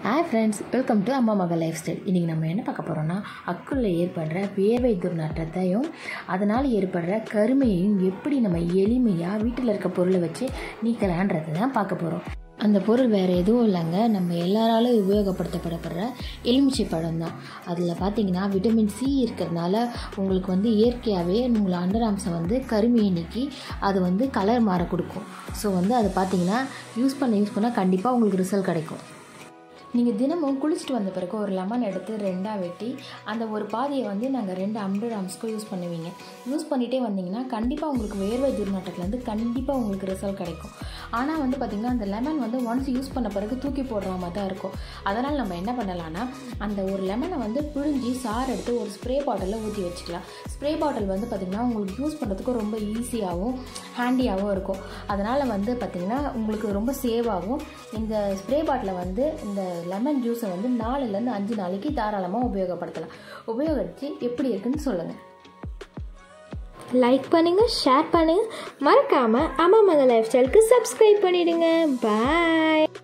hi friends welcome to அம்மா மகள் life style இன்றைக்கி நம்ம என்ன பார்க்க போகிறோம்னா அக்குள்ள ஏற்படுற வியர்வை துர்நாற்றத்தையும் அதனால் ஏற்படுற கருமையையும் எப்படி நம்ம எளிமையாக வீட்டில் இருக்க பொருளை வச்சு நீக்கலான்றது தான் பார்க்க போகிறோம் அந்த பொருள் வேறு எதுவும் இல்லைங்க நம்ம எல்லாராலும் உபயோகப்படுத்தப்படப்படுற எலுமிச்சை பழம் தான் அதில் பார்த்தீங்கன்னா விட்டமின் சி இருக்கிறதுனால உங்களுக்கு வந்து இயற்கையாகவே உங்களை அண்டராம்சம் வந்து கருமையை நீக்கி அது வந்து கலர் மாற கொடுக்கும் ஸோ வந்து அதை பார்த்தீங்கன்னா யூஸ் பண்ண யூஸ் பண்ணால் கண்டிப்பாக உங்களுக்கு ரிசல்ட் கிடைக்கும் நீங்கள் தினமும் குளிச்சுட்டு வந்த பிறகு ஒரு லெமன் எடுத்து ரெண்டாக வெட்டி அந்த ஒரு பாதியை வந்து நாங்கள் ரெண்டு அம்பது ஆம்ஸ்க்கும் யூஸ் பண்ணுவீங்க யூஸ் பண்ணிகிட்டே வந்தீங்கன்னா கண்டிப்பாக உங்களுக்கு வேர்வை துர்நாட்டத்துலேருந்து கண்டிப்பாக உங்களுக்கு ரிசல்ட் கிடைக்கும் ஆனால் வந்து பார்த்திங்கன்னா அந்த லெமன் வந்து ஒன்ஸ் யூஸ் பண்ண பிறகு தூக்கி போடுற மாதிரி தான் இருக்கும் அதனால் நம்ம என்ன பண்ணலாம்னா அந்த ஒரு லெமனை வந்து பிழிஞ்சி சாறு எடுத்து ஒரு ஸ்ப்ரே பாட்டிலில் ஊற்றி வச்சுக்கலாம் ஸ்ப்ரே பாட்டில் வந்து பார்த்திங்கன்னா உங்களுக்கு யூஸ் பண்ணுறதுக்கு ரொம்ப ஈஸியாகவும் ஹேண்டியாகவும் இருக்கும் அதனால் வந்து பார்த்திங்கன்னா உங்களுக்கு ரொம்ப சேவ் ஆகும் இந்த ஸ்ப்ரே பாட்டிலை வந்து இந்த லெமன் ஜூஸை வந்து நாலுலேருந்து அஞ்சு நாளைக்கு தாராளமாக உபயோகப்படுத்தலாம் உபயோகித்து எப்படி இருக்குன்னு சொல்லுங்கள் லைக் பண்ணுங்கள் ஷேர் பண்ணுங்கள் மறக்காமல் அம்மா மகள் லைஃப் ஸ்டைலுக்கு சப்ஸ்கிரைப் பண்ணிடுங்க பாய்